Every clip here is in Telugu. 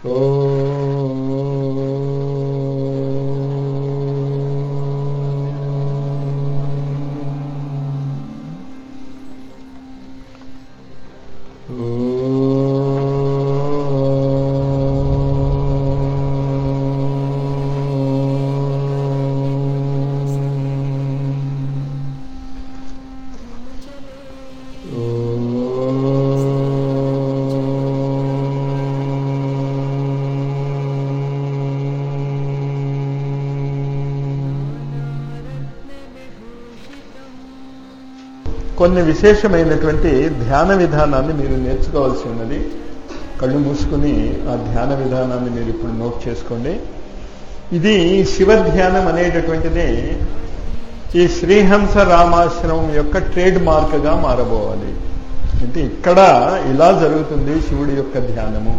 కొన్ని విశేషమైనటువంటి ధ్యాన విధానాన్ని మీరు నేర్చుకోవాల్సి ఉన్నది కళ్ళు మూసుకుని ఆ ధ్యాన విధానాన్ని మీరు ఇప్పుడు నోట్ చేసుకోండి ఇది శివ ధ్యానం అనేటటువంటిది ఈ శ్రీహంస రామాశ్రమం యొక్క ట్రేడ్ మార్క్గా మారబోవాలి అంటే ఇక్కడ ఇలా జరుగుతుంది శివుడి యొక్క ధ్యానము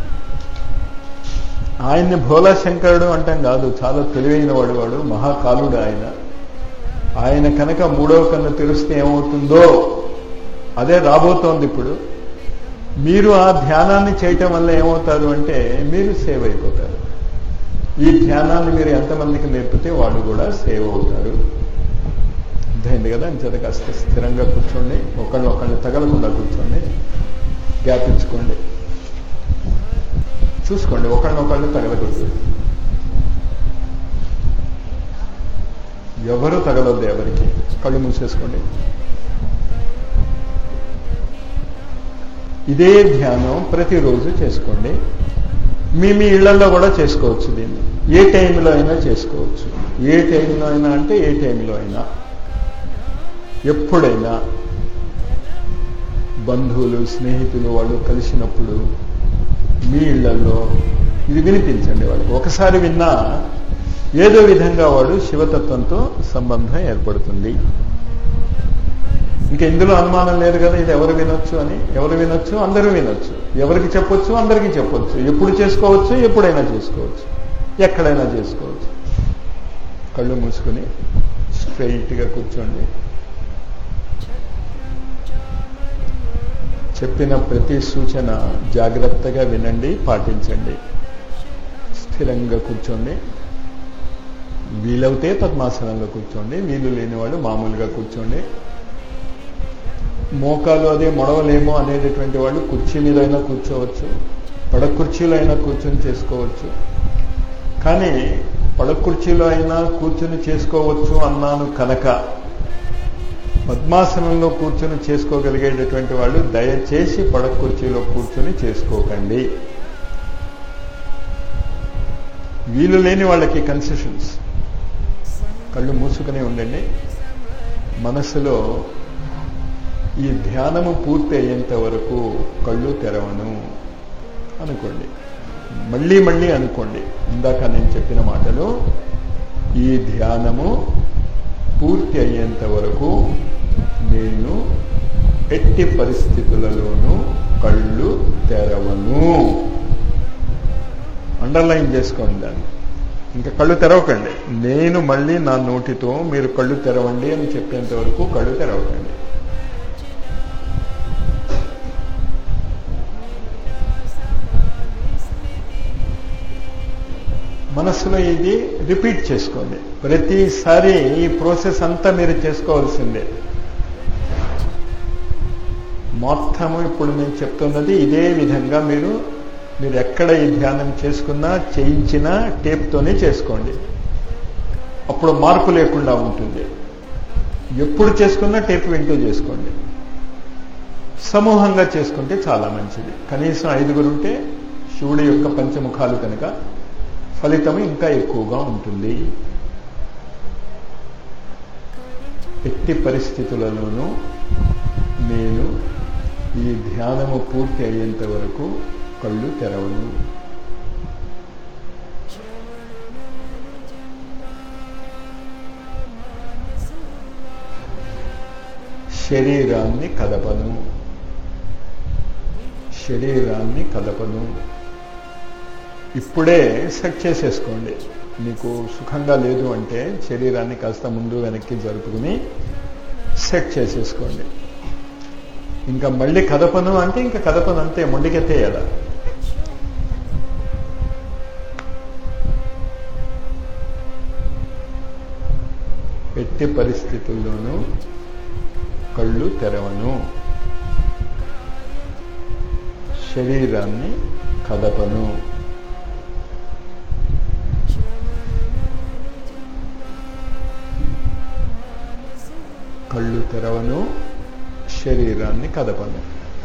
ఆయన్ని భోలా శంకరుడు అంటాం కాదు చాలా తెలివైన వాడు వాడు మహాకాలుడు ఆయన ఆయన కనుక మూడవ కన్ను తెరిస్తే ఏమవుతుందో అదే రాబోతోంది ఇప్పుడు మీరు ఆ ధ్యానాన్ని చేయటం వల్ల ఏమవుతారు అంటే మీరు సేవ్ అయిపోతారు ఈ ధ్యానాన్ని మీరు ఎంతమందికి నేర్పితే వాళ్ళు కూడా సేవ్ అవుతారు అర్థమైంది కదా అంచేత కాస్త స్థిరంగా కూర్చోండి ఒకళ్ళు ఒకళ్ళు తగలకుండా కూర్చోండి గ్యాప్ ఇచ్చుకోండి చూసుకోండి ఒకళ్ళనొకళ్ళు తగలకూడదు ఎవరు తగలొద్దు ఎవరికి కళ్ళు మూసేసుకోండి ఇదే ధ్యానం ప్రతిరోజు చేసుకోండి మీ మీ ఇళ్లలో కూడా చేసుకోవచ్చు దీన్ని ఏ టైంలో అయినా చేసుకోవచ్చు ఏ టైంలో అయినా అంటే ఏ టైంలో అయినా ఎప్పుడైనా బంధువులు స్నేహితులు వాళ్ళు కలిసినప్పుడు మీ ఇళ్లలో ఇది వినిపించండి వాళ్ళకి ఒకసారి విన్నా ఏదో విధంగా వాడు శివతత్వంతో సంబంధం ఏర్పడుతుంది ఇంకా ఇందులో అనుమానం లేదు కదా ఇది ఎవరు వినొచ్చు అని ఎవరు వినొచ్చు అందరూ వినొచ్చు ఎవరికి చెప్పొచ్చు అందరికీ చెప్పొచ్చు ఎప్పుడు చేసుకోవచ్చు ఎప్పుడైనా చేసుకోవచ్చు ఎక్కడైనా చేసుకోవచ్చు కళ్ళు మూసుకుని స్ట్రైట్గా కూర్చోండి చెప్పిన ప్రతి సూచన జాగ్రత్తగా వినండి పాటించండి స్థిరంగా కూర్చోండి వీలవుతే పద్మాసనంలో కూర్చోండి వీలు లేని వాళ్ళు మామూలుగా కూర్చోండి మోకాలు అదే మొడవలేమో అనేటటువంటి వాళ్ళు కుర్చీ మీద అయినా కూర్చోవచ్చు పడక కుర్చీలో అయినా కూర్చొని చేసుకోవచ్చు కానీ పడక కుర్చీలో అయినా కూర్చొని చేసుకోవచ్చు అన్నాను కనుక పద్మాసనంలో కూర్చొని చేసుకోగలిగేటటువంటి వాళ్ళు దయచేసి పడక కుర్చీలో కూర్చొని చేసుకోకండి వీలు లేని వాళ్ళకి కన్సెషన్స్ కళ్ళు మూసుకుని ఉండండి మనస్సులో ఈ ధ్యానము పూర్తి అయ్యేంత వరకు కళ్ళు తెరవను అనుకోండి మళ్ళీ మళ్ళీ అనుకోండి ఇందాక నేను చెప్పిన మాటలు ఈ ధ్యానము పూర్తి అయ్యేంత వరకు నేను ఎట్టి పరిస్థితులలోనూ కళ్ళు తెరవను అండర్లైన్ చేసుకోండి దాన్ని ఇంకా కళ్ళు తెరవకండి నేను మళ్ళీ నా నోటితో మీరు కళ్ళు తెరవండి అని చెప్పేంత వరకు కళ్ళు తెరవకండి మనసులో ఇది రిపీట్ చేసుకోండి ప్రతిసారి ఈ ప్రాసెస్ అంతా మీరు చేసుకోవాల్సిందే మొత్తము ఇప్పుడు నేను చెప్తున్నది ఇదే విధంగా మీరు మీరు ఎక్కడ ఈ ధ్యానం చేసుకున్నా చేయించినా టేప్తోనే చేసుకోండి అప్పుడు మార్పు లేకుండా ఉంటుంది ఎప్పుడు చేసుకున్నా టేప్ వింటూ చేసుకోండి సమూహంగా చేసుకుంటే చాలా మంచిది కనీసం ఐదుగురు ఉంటే శివుడి యొక్క పంచముఖాలు కనుక ఫలితం ఇంకా ఎక్కువగా ఉంటుంది ఎట్టి పరిస్థితులలోనూ నేను ఈ ధ్యానము పూర్తి అయ్యేంత వరకు కళ్ళు తెరవను శరీరాన్ని కదపను శరీరాన్ని కదపను ఇప్పుడే సెట్ చేసేసుకోండి మీకు సుఖంగా లేదు అంటే శరీరాన్ని కాస్త ముందు వెనక్కి జరుపుకుని సెట్ చేసేసుకోండి ఇంకా మళ్ళీ కదపను అంటే ఇంకా కదపను అంతే మొండికెత్తేయాల ఎట్టి పరిస్థితుల్లోనూ కళ్ళు తెరవను శరీరాన్ని కదపను కళ్ళు తెరవను శరీరాన్ని కదపను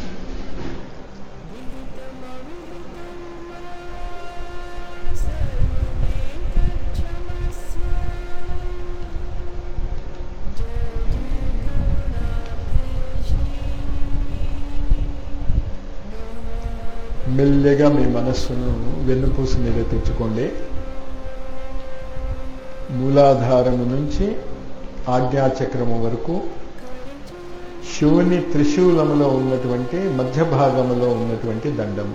మెల్లగా మీ మనస్సును వెన్నుపూస మీద తెచ్చుకోండి మూలాధారము నుంచి ఆజ్ఞాచక్రము వరకు శివుని త్రిశూలములో ఉన్నటువంటి మధ్య భాగములో ఉన్నటువంటి దండము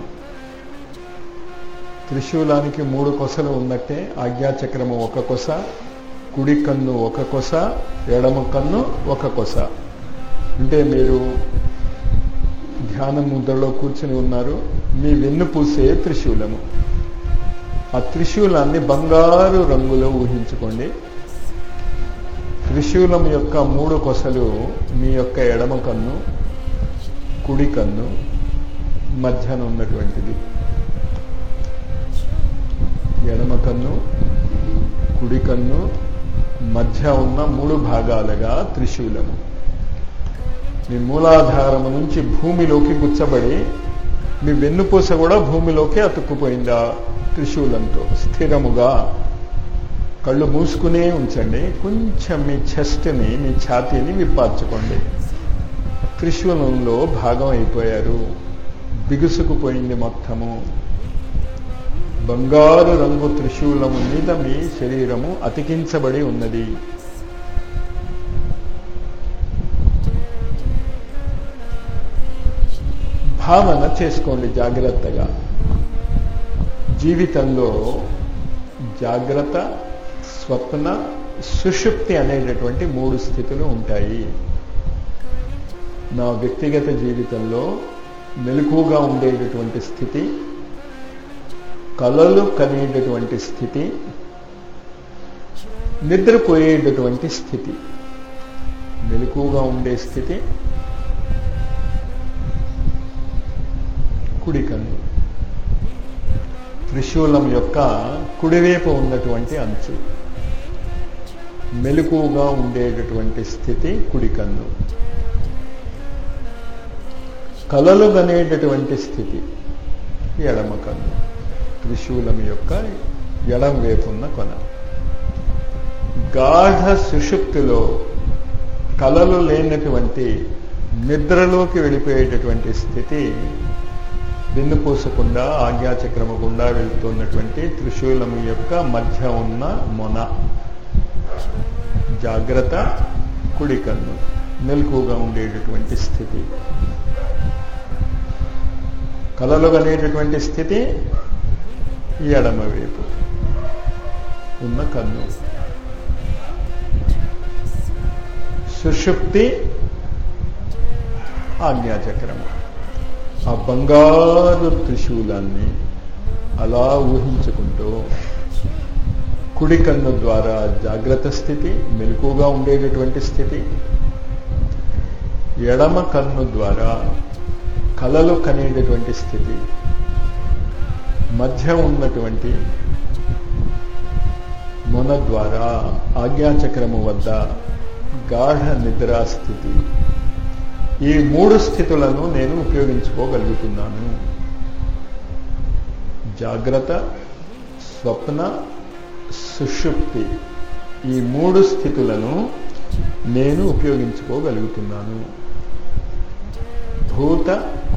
త్రిశూలానికి మూడు కొసలు ఉన్నట్టే ఆజ్ఞాచక్రము ఒక కొస కుడి కన్ను ఒక కొస ఎడమ కన్ను ఒక కొస అంటే మీరు ధ్యాన ముద్రలో కూర్చుని ఉన్నారు మీ వెన్నుపూసే త్రిశూలము ఆ త్రిశూలాన్ని బంగారు రంగులో ఊహించుకోండి త్రిశూలం యొక్క మూడు కొసలు మీ యొక్క ఎడమ కన్ను కుడి కన్ను మధ్యన ఉన్నటువంటిది ఎడమ కన్ను కుడి కన్ను మధ్య ఉన్న మూడు భాగాలుగా త్రిశూలము మీ మూలాధారము నుంచి భూమిలోకి గుచ్చబడి మీ వెన్నుపూస కూడా భూమిలోకి అతుక్కుపోయిందా త్రిశూలంతో స్థిరముగా కళ్ళు మూసుకునే ఉంచండి కొంచెం మీ చెస్ట్ని మీ ఛాతీని విప్పార్చుకోండి త్రిశూలంలో భాగం అయిపోయారు బిగుసుకుపోయింది మొత్తము బంగారు రంగు త్రిశూలము మీద మీ శరీరము అతికించబడి ఉన్నది భావన చేసుకోండి జాగ్రత్తగా జీవితంలో జాగ్రత్త స్వప్న సుషుప్తి అనేటటువంటి మూడు స్థితులు ఉంటాయి నా వ్యక్తిగత జీవితంలో మెలకుగా ఉండేటటువంటి స్థితి కలలు కనేటటువంటి స్థితి నిద్రపోయేటటువంటి స్థితి మెలకుగా ఉండే స్థితి కుడి కన్ను త్రిశూలం యొక్క కుడివైపు ఉన్నటువంటి అంచు మెలకుగా ఉండేటటువంటి స్థితి కుడి కన్ను కలలు గనేటటువంటి స్థితి ఎడమ కన్ను త్రిశూలం యొక్క ఎడం వైపు ఉన్న కొన గాఢ సుషుప్తిలో కలలు లేనటువంటి నిద్రలోకి వెళ్ళిపోయేటటువంటి స్థితి వెన్నుపూసకుండా ఆజ్ఞాచక్రము గుండా వెళ్తున్నటువంటి త్రిశూలం యొక్క మధ్య ఉన్న మొన జాగ్రత్త కుడి కన్ను మెలకుగా ఉండేటటువంటి స్థితి కలలు అనేటటువంటి స్థితి ఎడమ వైపు ఉన్న కన్ను సుషుప్తి ఆజ్ఞాచక్రము ఆ బంగారు త్రిశూలాన్ని అలా ఊహించుకుంటూ కుడి కన్ను ద్వారా జాగ్రత్త స్థితి మెలకుగా ఉండేటటువంటి స్థితి ఎడమ కన్ను ద్వారా కలలు కనేటటువంటి స్థితి మధ్య ఉన్నటువంటి మొన ద్వారా ఆజ్ఞాచక్రము వద్ద గాఢ నిద్రా స్థితి ఈ మూడు స్థితులను నేను ఉపయోగించుకోగలుగుతున్నాను జాగ్రత్త స్వప్న సుషుప్తి ఈ మూడు స్థితులను నేను ఉపయోగించుకోగలుగుతున్నాను భూత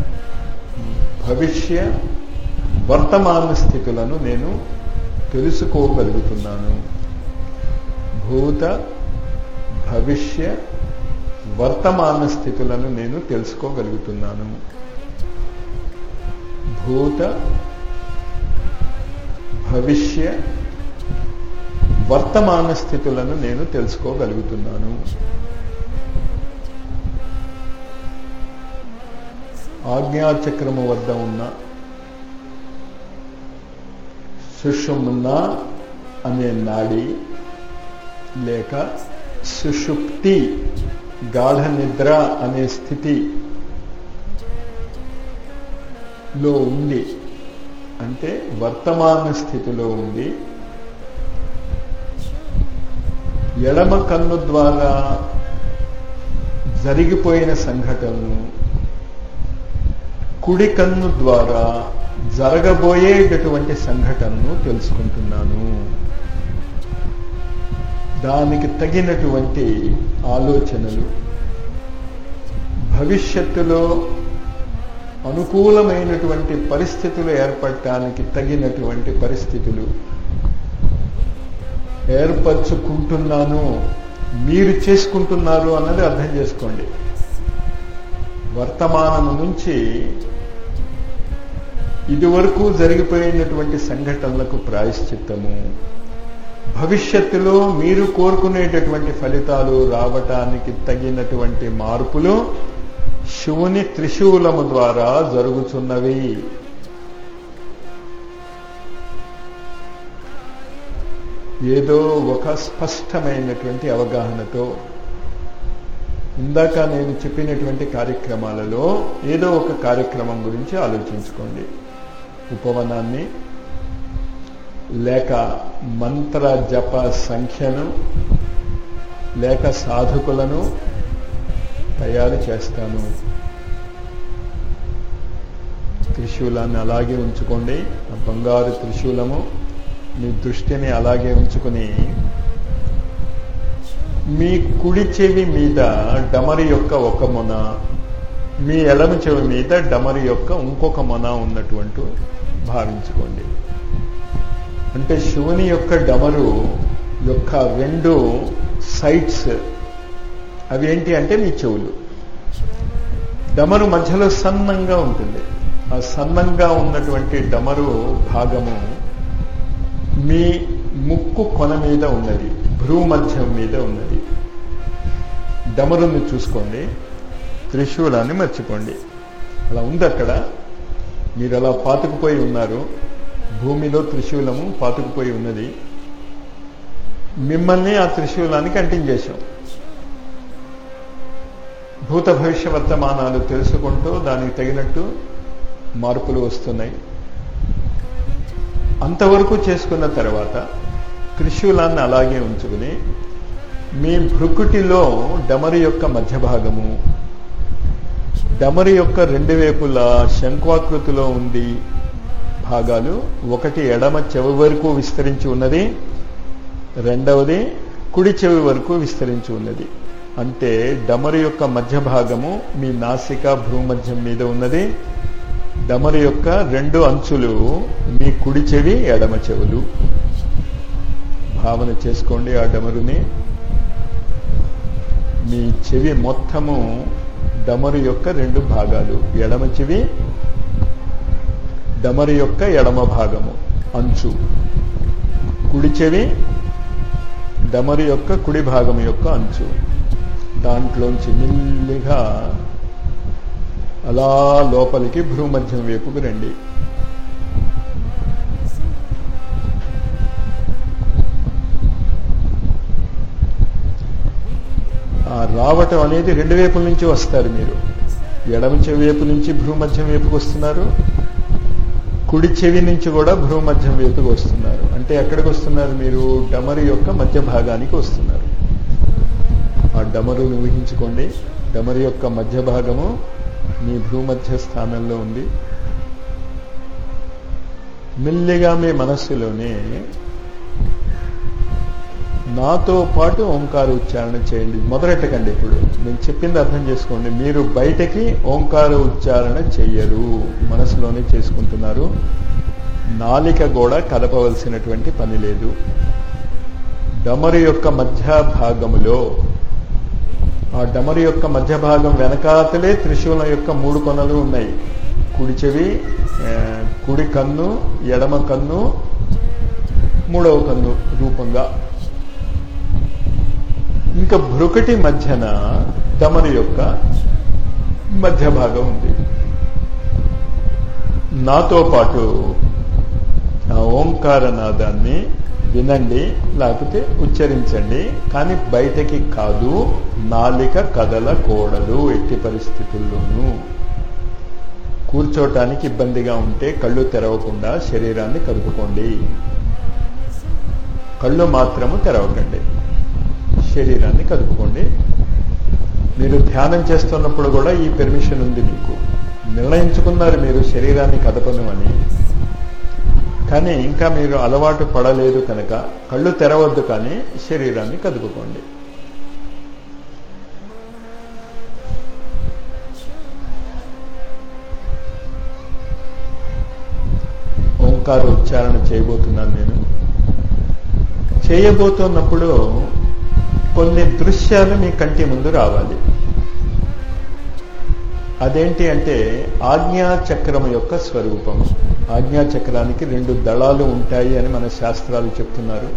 భవిష్య వర్తమాన స్థితులను నేను తెలుసుకోగలుగుతున్నాను భూత భవిష్య వర్తమాన స్థితులను నేను తెలుసుకోగలుగుతున్నాను భూత భవిష్య వర్తమాన స్థితులను నేను తెలుసుకోగలుగుతున్నాను ఆజ్ఞాచక్రము వద్ద ఉన్న సుషుమ్న అనే నాడి లేక సుషుప్తి గాఢ నిద్ర అనే స్థితి లో ఉంది అంటే వర్తమాన స్థితిలో ఉంది ఎడమ కన్ను ద్వారా జరిగిపోయిన సంఘటనలు కుడి కన్ను ద్వారా జరగబోయేటటువంటి సంఘటనను తెలుసుకుంటున్నాను దానికి తగినటువంటి ఆలోచనలు భవిష్యత్తులో అనుకూలమైనటువంటి పరిస్థితులు ఏర్పడటానికి తగినటువంటి పరిస్థితులు ఏర్పరచుకుంటున్నాను మీరు చేసుకుంటున్నారు అన్నది అర్థం చేసుకోండి వర్తమానం నుంచి ఇదివరకు జరిగిపోయినటువంటి సంఘటనలకు ప్రాయశ్చిత్తము భవిష్యత్తులో మీరు కోరుకునేటటువంటి ఫలితాలు రావటానికి తగినటువంటి మార్పులు శివుని త్రిశూలము ద్వారా జరుగుతున్నవి ఏదో ఒక స్పష్టమైనటువంటి అవగాహనతో ఇందాక నేను చెప్పినటువంటి కార్యక్రమాలలో ఏదో ఒక కార్యక్రమం గురించి ఆలోచించుకోండి ఉపవనాన్ని లేక మంత్ర జప సంఖ్యను లేక సాధకులను తయారు చేస్తాను త్రిశూలాన్ని అలాగే ఉంచుకోండి ఆ బంగారు త్రిశూలము మీ దృష్టిని అలాగే ఉంచుకుని మీ కుడి చెవి మీద డమరి యొక్క ఒక మొన మీ ఎడమ చెవి మీద డమరి యొక్క ఇంకొక మొన ఉన్నటువంటి భావించుకోండి అంటే శివుని యొక్క డమరు యొక్క రెండు సైట్స్ అవి ఏంటి అంటే మీ చెవులు డమరు మధ్యలో సన్నంగా ఉంటుంది ఆ సన్నంగా ఉన్నటువంటి డమరు భాగము మీ ముక్కు కొన మీద ఉన్నది భ్రూమధ్యం మీద ఉన్నది డమరుని చూసుకోండి త్రిశూలాన్ని మర్చిపోండి అలా ఉంది అక్కడ మీరు అలా పాతుకుపోయి ఉన్నారు భూమిలో త్రిశూలము పాతుకుపోయి ఉన్నది మిమ్మల్ని ఆ త్రిశూలానికి అంటించేశాం భూత భవిష్య వర్తమానాలు తెలుసుకుంటూ దానికి తగినట్టు మార్పులు వస్తున్నాయి అంతవరకు చేసుకున్న తర్వాత త్రిశూలాన్ని అలాగే ఉంచుకుని మీ భృకుటిలో డమరి యొక్క మధ్య భాగము డమరి యొక్క రెండు వైపులా శంఖాకృతిలో ఉంది భాగాలు ఒకటి ఎడమ చెవి వరకు విస్తరించి ఉన్నది రెండవది కుడి చెవి వరకు విస్తరించి ఉన్నది అంటే డమరు యొక్క మధ్య భాగము మీ నాసిక భ్రూమధ్యం మీద ఉన్నది డమరు యొక్క రెండు అంచులు మీ కుడి చెవి ఎడమ చెవులు భావన చేసుకోండి ఆ డమరుని మీ చెవి మొత్తము డమరు యొక్క రెండు భాగాలు ఎడమ చెవి డమరు యొక్క ఎడమ భాగము అంచు కుడి చెవి డమరు యొక్క కుడి భాగం యొక్క అంచు దాంట్లోంచి మెల్లిగా అలా లోపలికి భ్రూమధ్యం వైపుకు రండి ఆ రావటం అనేది రెండు వైపుల నుంచి వస్తారు మీరు ఎడమ చెవి వైపు నుంచి భ్రూమధ్యం వైపుకి వస్తున్నారు కుడి చెవి నుంచి కూడా భ్రూమధ్యం వైపుకి వస్తున్నారు అంటే ఎక్కడికి వస్తున్నారు మీరు డమరు యొక్క మధ్య భాగానికి వస్తున్నారు ఆ డమరుని ఊహించుకోండి డమరు యొక్క మధ్య భాగము మీ భూమధ్య స్థానంలో ఉంది మెల్లిగా మీ మనస్సులోనే నాతో పాటు ఓంకార ఉచ్చారణ చేయండి మొదలెట్టకండి ఇప్పుడు నేను చెప్పింది అర్థం చేసుకోండి మీరు బయటకి ఓంకార ఉచ్చారణ చెయ్యరు మనసులోనే చేసుకుంటున్నారు నాలిక కూడా కలపవలసినటువంటి పని లేదు డమరు యొక్క మధ్య భాగములో ఆ డమరు యొక్క మధ్య భాగం వెనకాతలే త్రిశూలం యొక్క మూడు కొనలు ఉన్నాయి కుడి చెవి కుడి కన్ను ఎడమ కన్ను మూడవ కన్ను రూపంగా ఇంకా భ్రుకటి మధ్యన డమరు యొక్క మధ్య భాగం ఉంది నాతో పాటు ఆ ఓంకార నాదాన్ని వినండి లేకపోతే ఉచ్చరించండి కానీ బయటకి కాదు నాలిక కదలకూడదు ఎట్టి పరిస్థితుల్లోనూ కూర్చోటానికి ఇబ్బందిగా ఉంటే కళ్ళు తెరవకుండా శరీరాన్ని కదుపుకోండి కళ్ళు మాత్రము తెరవకండి శరీరాన్ని కదుపుకోండి మీరు ధ్యానం చేస్తున్నప్పుడు కూడా ఈ పెర్మిషన్ ఉంది మీకు నిర్ణయించుకున్నారు మీరు శరీరాన్ని కదపను అని కానీ ఇంకా మీరు అలవాటు పడలేదు కనుక కళ్ళు తెరవద్దు కానీ శరీరాన్ని కదుపుకోండి ఓంకార ఉచ్చారణ చేయబోతున్నాను నేను చేయబోతున్నప్పుడు కొన్ని దృశ్యాలు మీ కంటి ముందు రావాలి అదేంటి అంటే ఆజ్ఞా చక్రం యొక్క స్వరూపం ఆజ్ఞా చక్రానికి రెండు దళాలు ఉంటాయి అని మన శాస్త్రాలు చెప్తున్నారు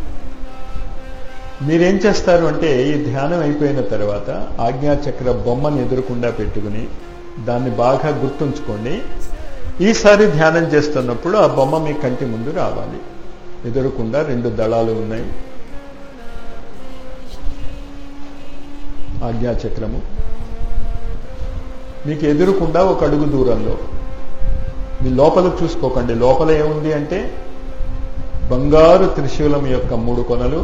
మీరేం చేస్తారు అంటే ఈ ధ్యానం అయిపోయిన తర్వాత ఆజ్ఞా చక్ర బొమ్మను ఎదురకుండా పెట్టుకుని దాన్ని బాగా గుర్తుంచుకోండి ఈసారి ధ్యానం చేస్తున్నప్పుడు ఆ బొమ్మ మీ కంటి ముందు రావాలి ఎదురకుండా రెండు దళాలు ఉన్నాయి ఆజ్ఞాచక్రము మీకు ఎదురుకుండా ఒక అడుగు దూరంలో మీ లోపల చూసుకోకండి లోపల ఏముంది అంటే బంగారు త్రిశూలం యొక్క మూడు కొనలు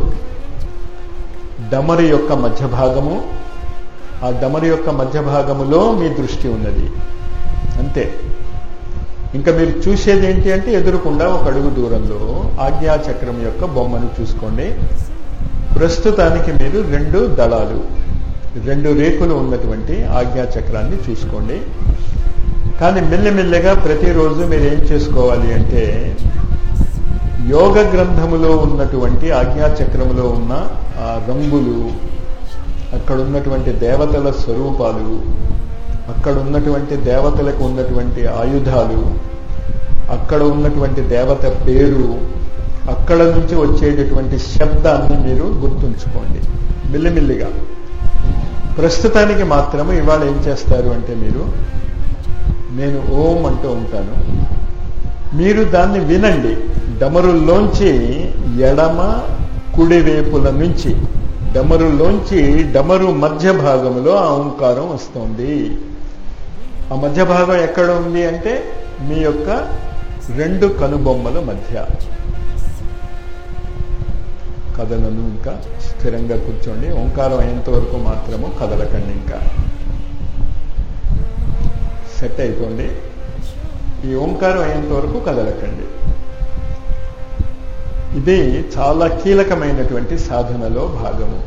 డమరి యొక్క మధ్య భాగము ఆ డమరి యొక్క మధ్య భాగములో మీ దృష్టి ఉన్నది అంతే ఇంకా మీరు చూసేది ఏంటి అంటే ఎదురుకుండా ఒక అడుగు దూరంలో ఆజ్ఞాచక్రం యొక్క బొమ్మను చూసుకోండి ప్రస్తుతానికి మీరు రెండు దళాలు రెండు రేకులు ఉన్నటువంటి ఆజ్ఞాచక్రాన్ని చూసుకోండి కానీ మెల్లమెల్లగా ప్రతిరోజు మీరు ఏం చేసుకోవాలి అంటే యోగ గ్రంథములో ఉన్నటువంటి ఆజ్ఞాచక్రములో ఉన్న ఆ రంగులు అక్కడ ఉన్నటువంటి దేవతల స్వరూపాలు అక్కడ ఉన్నటువంటి దేవతలకు ఉన్నటువంటి ఆయుధాలు అక్కడ ఉన్నటువంటి దేవత పేరు అక్కడ నుంచి వచ్చేటటువంటి శబ్దాన్ని మీరు గుర్తుంచుకోండి మిల్లిమిల్లిగా ప్రస్తుతానికి మాత్రము ఇవాళ ఏం చేస్తారు అంటే మీరు నేను ఓం అంటూ ఉంటాను మీరు దాన్ని వినండి డమరుల్లోంచి ఎడమ కుడివైపుల నుంచి డమరులోంచి డమరు మధ్య భాగంలో ఆ ఓంకారం వస్తుంది ఆ మధ్య భాగం ఎక్కడ ఉంది అంటే మీ యొక్క రెండు కనుబొమ్మల మధ్య కదలను ఇంకా స్థిరంగా కూర్చోండి ఓంకారం అయ్యేంత వరకు మాత్రము కదలకండి ఇంకా సెట్ అయిపోండి ఈ ఓంకారం అయ్యేంత వరకు కదలకండి ఇది చాలా కీలకమైనటువంటి సాధనలో భాగము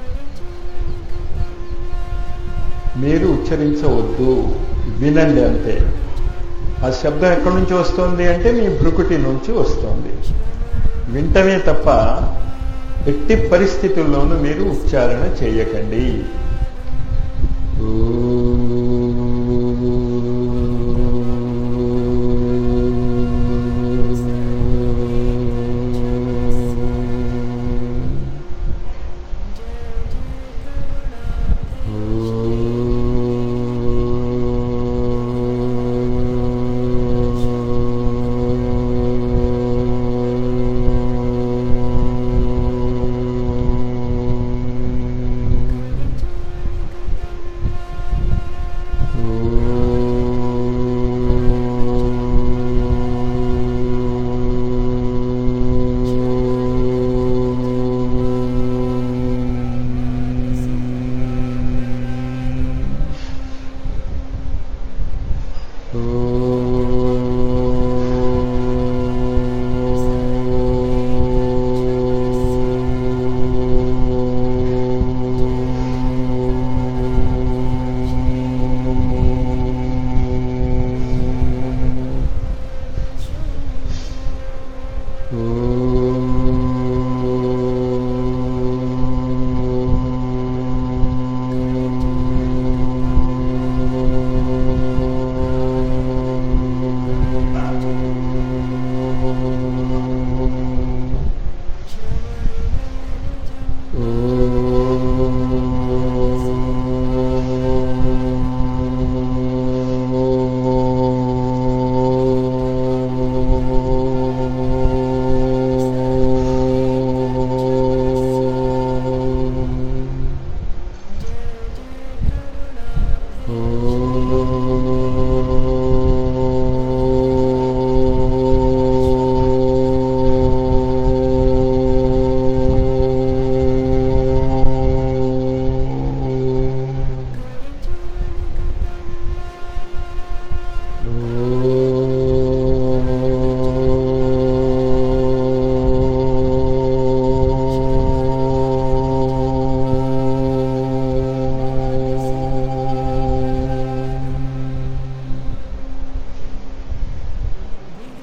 మీరు ఉచ్చరించవద్దు వినండి అంతే ఆ శబ్దం ఎక్కడి నుంచి వస్తుంది అంటే మీ భృకుటి నుంచి వస్తుంది వింటమే తప్ప ఎట్టి పరిస్థితుల్లోనూ మీరు ఉచ్చారణ చేయకండి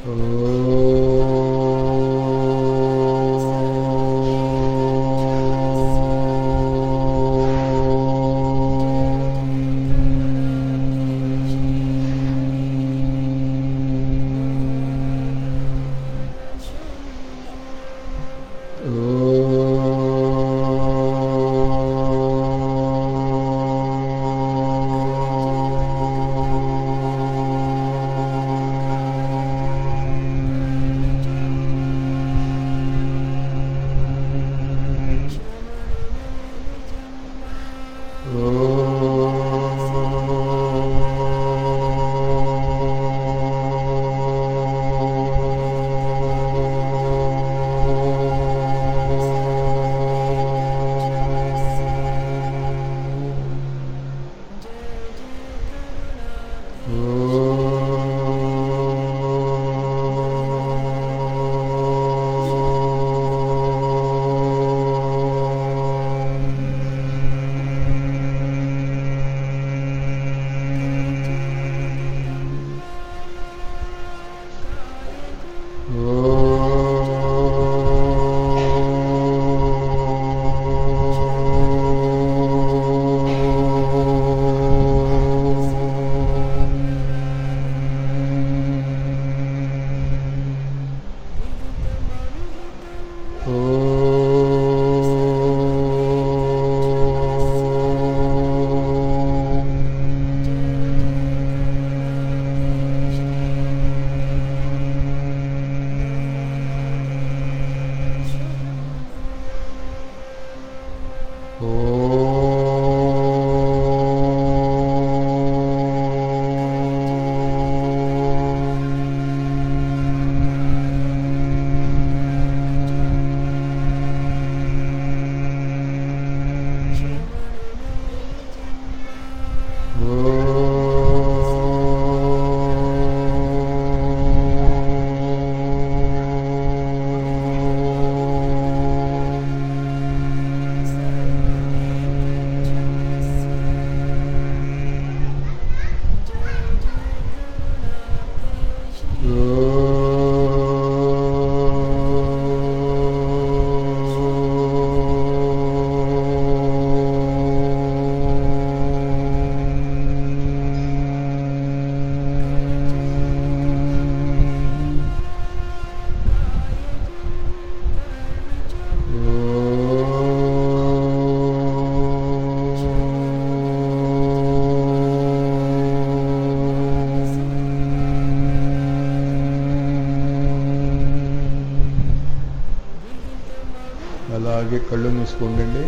అలాగే కళ్ళు మూసుకోండి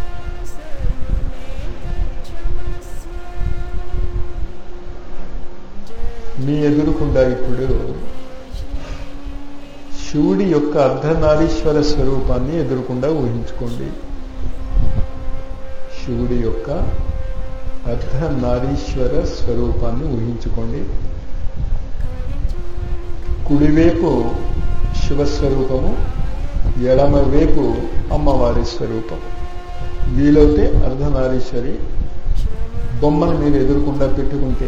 మీ ఎదురుకుండా ఇప్పుడు శివుడి యొక్క అర్ధనారీశ్వర స్వరూపాన్ని ఎదురుకుండా ఊహించుకోండి శివుడి యొక్క అర్ధనారీశ్వర స్వరూపాన్ని ఊహించుకోండి కుడివైపు శివస్వరూపము ఎడమవైపు అమ్మవారి స్వరూపం వీలైతే అర్ధనారీశ్వరి బొమ్మను మీరు ఎదురుకుండా పెట్టుకుంటే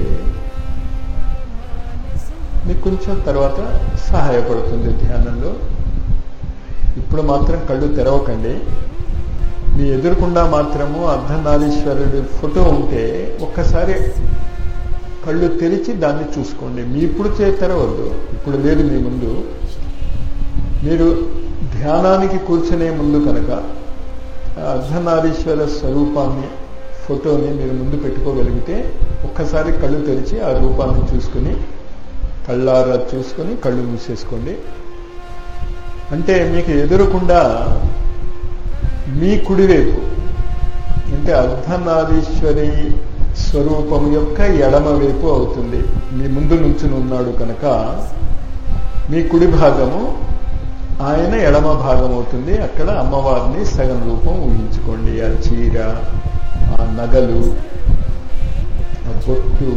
మీకు కొంచెం తర్వాత సహాయపడుతుంది ధ్యానంలో ఇప్పుడు మాత్రం కళ్ళు తెరవకండి మీ ఎదురుకుండా మాత్రము అర్ధనారీశ్వరుడి ఫోటో ఉంటే ఒక్కసారి కళ్ళు తెరిచి దాన్ని చూసుకోండి మీ ఇప్పుడు తెరవద్దు ఇప్పుడు లేదు మీ ముందు మీరు ధ్యానానికి కూర్చునే ముందు కనుక అర్ధనారీశ్వర స్వరూపాన్ని ఫోటోని మీరు ముందు పెట్టుకోగలిగితే ఒక్కసారి కళ్ళు తెరిచి ఆ రూపాన్ని చూసుకుని కళ్ళారా చూసుకొని కళ్ళు మూసేసుకోండి అంటే మీకు ఎదురకుండా మీ కుడివైపు అంటే అర్ధనారీశ్వరి స్వరూపం యొక్క ఎడమ వైపు అవుతుంది మీ ముందు నుంచుని ఉన్నాడు కనుక మీ కుడి భాగము ఆయన ఎడమ భాగం అవుతుంది అక్కడ అమ్మవారిని సగం రూపం ఊహించుకోండి ఆ చీర ఆ నగలు ఆ బొట్టు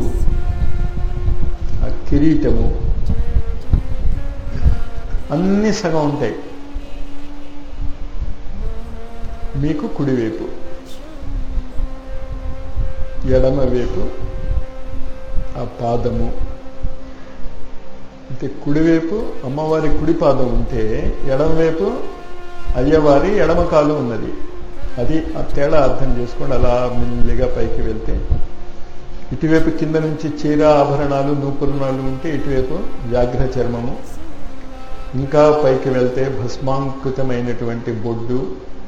ఆ కిరీటము అన్ని సగం ఉంటాయి మీకు కుడివైపు ఎడమ వైపు ఆ పాదము అంటే కుడివైపు అమ్మవారి కుడి పాదం ఉంటే ఎడమవైపు అయ్యవారి ఎడమ కాలు ఉన్నది అది ఆ తేడా అర్థం చేసుకోండి అలా మెల్లిగా పైకి వెళ్తే ఇటువైపు కింద నుంచి చీర ఆభరణాలు నూపురణాలు ఉంటే ఇటువైపు వ్యాఘ్ర చర్మము ఇంకా పైకి వెళ్తే భస్మాంకృతమైనటువంటి బొడ్డు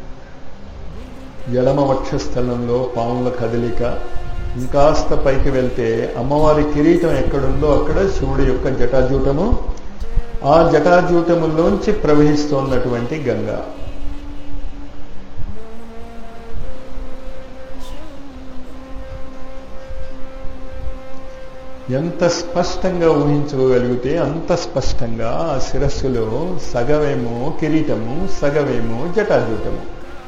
ఎడమ వక్షస్థలంలో పాముల కదలిక ఇంకాస్త పైకి వెళ్తే అమ్మవారి కిరీటం ఎక్కడుందో అక్కడ శివుడి యొక్క జటాజూటము ఆ జటాజూటములోంచి ప్రవహిస్తున్నటువంటి గంగ ఎంత స్పష్టంగా ఊహించుకోగలిగితే అంత స్పష్టంగా ఆ శిరస్సులో సగమేమో కిరీటము సగమేమో జటాజూటము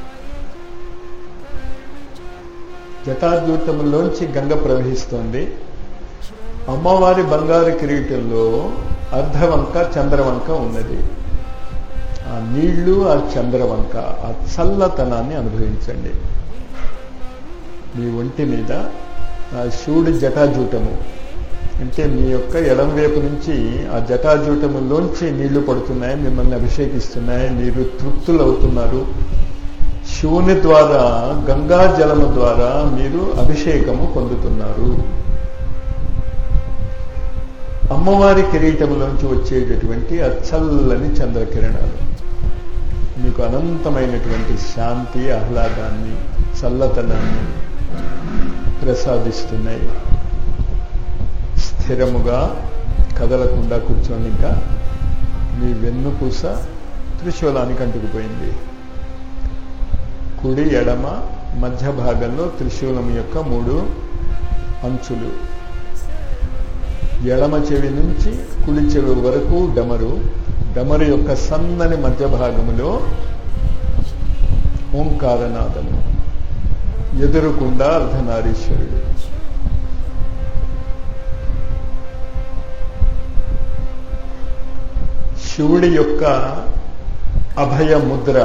జటాజూటములోంచి గంగ ప్రవహిస్తోంది అమ్మవారి బంగారు కిరీటంలో అర్ధవంక చంద్రవంక ఉన్నది ఆ నీళ్లు ఆ చంద్రవంక ఆ చల్లతనాన్ని అనుభవించండి మీ ఒంటి మీద ఆ శివుడి జటాజూటము అంటే మీ యొక్క ఎడం వైపు నుంచి ఆ జటాజూటములోంచి నీళ్లు పడుతున్నాయి మిమ్మల్ని అభిషేకిస్తున్నాయి మీరు తృప్తులవుతున్నారు శివుని ద్వారా గంగా జలము ద్వారా మీరు అభిషేకము పొందుతున్నారు అమ్మవారి కిరీటములోంచి వచ్చేటటువంటి ఆ చల్లని చంద్రకిరణాలు మీకు అనంతమైనటువంటి శాంతి ఆహ్లాదాన్ని చల్లతనాన్ని ప్రసాదిస్తున్నాయి స్థిరముగా కదలకుండా కూర్చొని ఇంకా మీ వెన్నుపూస త్రిశూలానికి అంటుకుపోయింది కుడి ఎడమ మధ్య భాగంలో త్రిశూలం యొక్క మూడు అంచులు ఎడమ చెవి నుంచి కుడి చెవి వరకు డమరు డమరు యొక్క సన్నని మధ్య భాగములో ఓంకారనాదము ఎదురుకుండా అర్ధనారీశ్వరుడు శివుడి యొక్క అభయ ముద్ర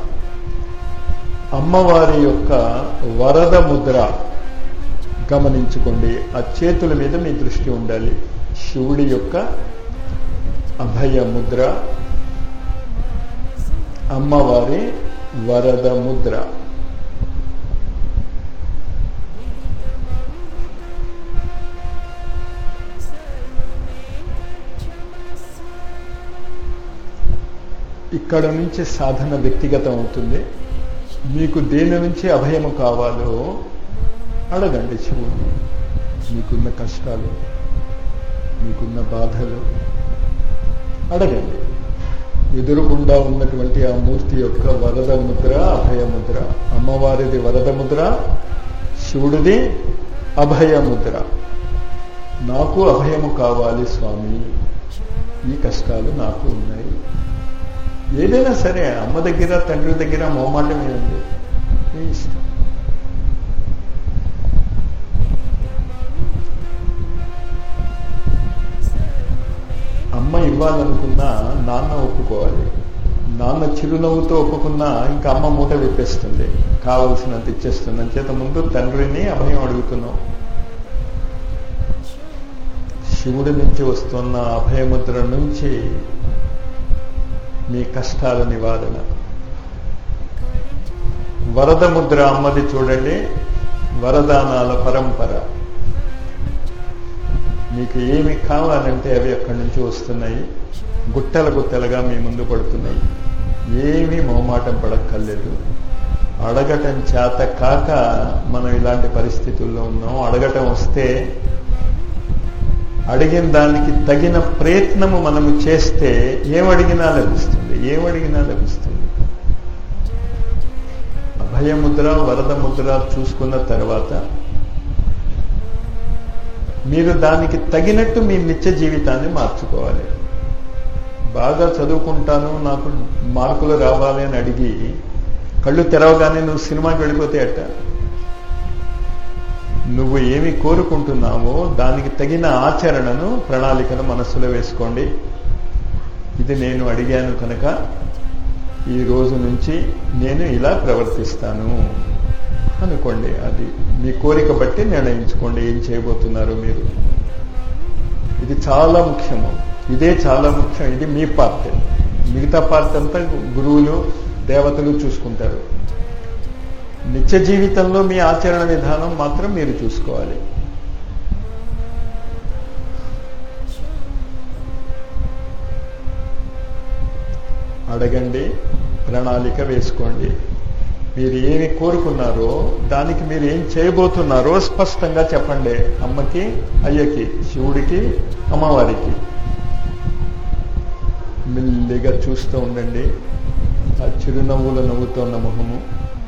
అమ్మవారి యొక్క వరద ముద్ర గమనించుకోండి ఆ చేతుల మీద మీ దృష్టి ఉండాలి శివుడి యొక్క అభయ ముద్ర అమ్మవారి వరద ముద్ర ఇక్కడ నుంచి సాధన వ్యక్తిగతం అవుతుంది మీకు దేని నుంచి అభయము కావాలో అడగండి శివుడిని మీకున్న కష్టాలు మీకున్న బాధలు అడగండి ఎదురుకుండా ఉన్నటువంటి ఆ మూర్తి యొక్క వరద ముద్ర అభయ ముద్ర అమ్మవారిది వరద ముద్ర శివుడిది అభయ ముద్ర నాకు అభయము కావాలి స్వామి ఈ కష్టాలు నాకు ఉన్నాయి ఏదైనా సరే అమ్మ దగ్గర తండ్రి దగ్గర మొహమాటం ఏముంది మీ ఇష్టం అమ్మ ఇవ్వాలనుకున్నా నాన్న ఒప్పుకోవాలి నాన్న చిరునవ్వుతో ఒప్పుకున్నా ఇంకా అమ్మ మూట విప్పేస్తుంది కావలసినంత ఇచ్చేస్తుంది అంచేత ముందు తండ్రిని అభయం అడుగుతున్నాం శివుడి నుంచి వస్తున్న అభయముద్ర నుంచి మీ కష్టాల నివారణ వరద ముద్ర అమ్మది చూడండి వరదానాల పరంపర మీకు ఏమి కావాలంటే అవి అక్కడి నుంచి వస్తున్నాయి గుట్టల గుట్టలుగా మీ ముందు పడుతున్నాయి ఏమీ మొహమాటం పడక్కర్లేదు అడగటం చేత కాక మనం ఇలాంటి పరిస్థితుల్లో ఉన్నాం అడగటం వస్తే అడిగిన దానికి తగిన ప్రయత్నము మనము చేస్తే ఏమడిగినా లభిస్తుంది ఏమడిగినా లభిస్తుంది అభయముద్ర వరద ముద్ర చూసుకున్న తర్వాత మీరు దానికి తగినట్టు మీ నిత్య జీవితాన్ని మార్చుకోవాలి బాగా చదువుకుంటాను నాకు మార్కులు రావాలి అని అడిగి కళ్ళు తెరవగానే నువ్వు సినిమాకి వెళ్ళిపోతే అట్ట నువ్వు ఏమి కోరుకుంటున్నావో దానికి తగిన ఆచరణను ప్రణాళికను మనస్సులో వేసుకోండి ఇది నేను అడిగాను కనుక ఈ రోజు నుంచి నేను ఇలా ప్రవర్తిస్తాను అనుకోండి అది మీ కోరిక బట్టి నిర్ణయించుకోండి ఏం చేయబోతున్నారు మీరు ఇది చాలా ముఖ్యము ఇదే చాలా ముఖ్యం ఇది మీ పార్ట్ మిగతా పార్ట్ అంతా గురువులు దేవతలు చూసుకుంటారు నిత్య జీవితంలో మీ ఆచరణ విధానం మాత్రం మీరు చూసుకోవాలి అడగండి ప్రణాళిక వేసుకోండి మీరు ఏమి కోరుకున్నారో దానికి మీరు ఏం చేయబోతున్నారో స్పష్టంగా చెప్పండి అమ్మకి అయ్యకి శివుడికి అమ్మవారికి మెల్లిగా చూస్తూ ఉండండి ఆ చిరునవ్వులు నవ్వుతున్న మొహము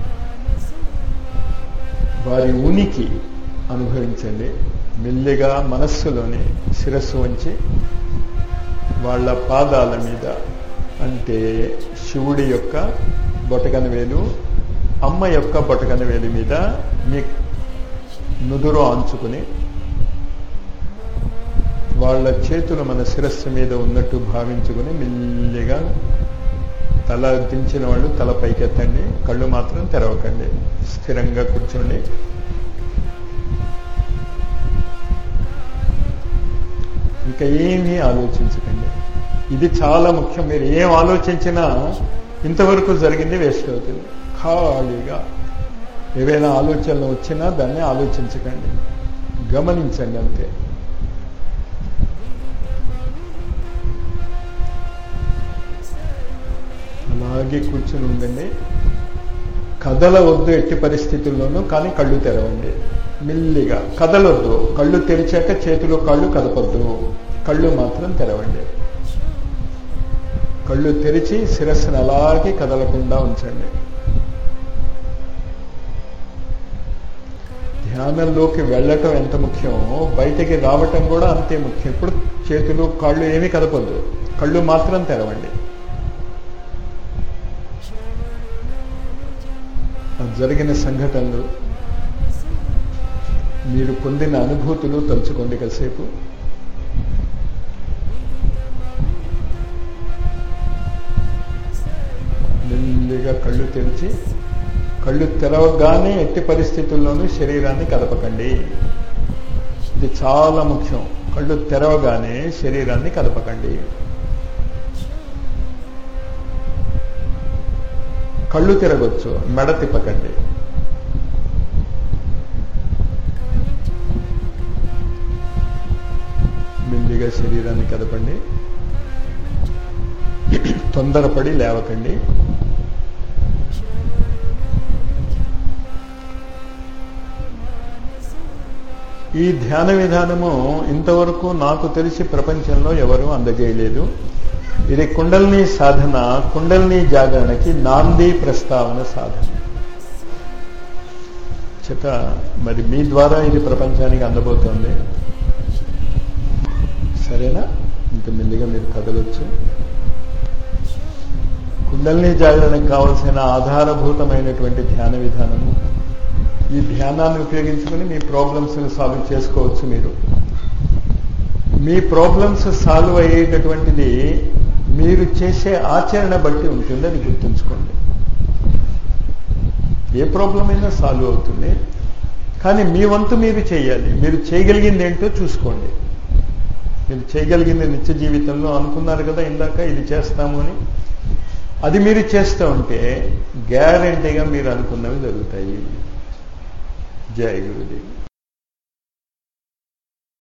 వారి ఉనికి అనుభవించండి మెల్లిగా మనస్సులోని శిరస్సు వంచి వాళ్ళ పాదాల మీద అంటే శివుడి యొక్క బొటకన వేలు అమ్మ యొక్క బొటకన వేలు మీద మీ నుదురు ఆంచుకుని వాళ్ళ చేతులు మన శిరస్సు మీద ఉన్నట్టు భావించుకుని మెల్లిగా తల దించిన వాళ్ళు తల పైకెత్తండి కళ్ళు మాత్రం తెరవకండి స్థిరంగా కూర్చోండి ఇంకా ఏమీ ఆలోచించకండి ఇది చాలా ముఖ్యం మీరు ఏం ఆలోచించినా ఇంతవరకు జరిగింది వేస్ట్ అవుతుంది ఖాళీగా ఏవైనా ఆలోచనలు వచ్చినా దాన్ని ఆలోచించకండి గమనించండి అంతే అలాగే కూర్చుని ఉండండి కదలవద్దు ఎట్టి పరిస్థితుల్లోనూ కానీ కళ్ళు తెరవండి మెల్లిగా కదలొద్దు కళ్ళు తెరిచాక చేతులు కాళ్ళు కదపొద్దు కళ్ళు మాత్రం తెరవండి కళ్ళు తెరిచి శిరస్సును అలాగే కదలకుండా ఉంచండి ధ్యానంలోకి వెళ్ళటం ఎంత ముఖ్యమో బయటికి రావటం కూడా అంతే ముఖ్యం ఇప్పుడు చేతులు కాళ్ళు ఏమీ కదపొద్దు కళ్ళు మాత్రం తెరవండి జరిగిన సంఘటనలు మీరు పొందిన అనుభూతులు తలుచుకోండి కాసేపు మెల్లిగా కళ్ళు తెరిచి కళ్ళు తెరవగానే ఎట్టి పరిస్థితుల్లోనూ శరీరాన్ని కదపకండి ఇది చాలా ముఖ్యం కళ్ళు తెరవగానే శరీరాన్ని కదపకండి కళ్ళు తిరగొచ్చు మెడ తిప్పకండి మెల్లిగా శరీరాన్ని కదపండి తొందరపడి లేవకండి ఈ ధ్యాన విధానము ఇంతవరకు నాకు తెలిసి ప్రపంచంలో ఎవరు అందజేయలేదు ఇది కుండల్ని సాధన కుండల్ని జాగరణకి నాంది ప్రస్తావన సాధన చేత మరి మీ ద్వారా ఇది ప్రపంచానికి అందబోతోంది సరేనా ఇంత మెల్లిగా మీరు కదలొచ్చు కుండల్ని జాగరణకు కావలసిన ఆధారభూతమైనటువంటి ధ్యాన విధానము ఈ ధ్యానాన్ని ఉపయోగించుకుని మీ ప్రాబ్లమ్స్ని సాల్వ్ చేసుకోవచ్చు మీరు మీ ప్రాబ్లమ్స్ సాల్వ్ అయ్యేటటువంటిది మీరు చేసే ఆచరణ బట్టి ఉంటుంది అని గుర్తుంచుకోండి ఏ ప్రాబ్లం అయినా సాల్వ్ అవుతుంది కానీ మీ వంతు మీరు చేయాలి మీరు చేయగలిగింది ఏంటో చూసుకోండి మీరు చేయగలిగింది నిత్య జీవితంలో అనుకున్నారు కదా ఇందాక ఇది చేస్తాము అని అది మీరు చేస్తూ ఉంటే గ్యారంటీగా మీరు అనుకున్నవి జరుగుతాయి జై గురుదేవి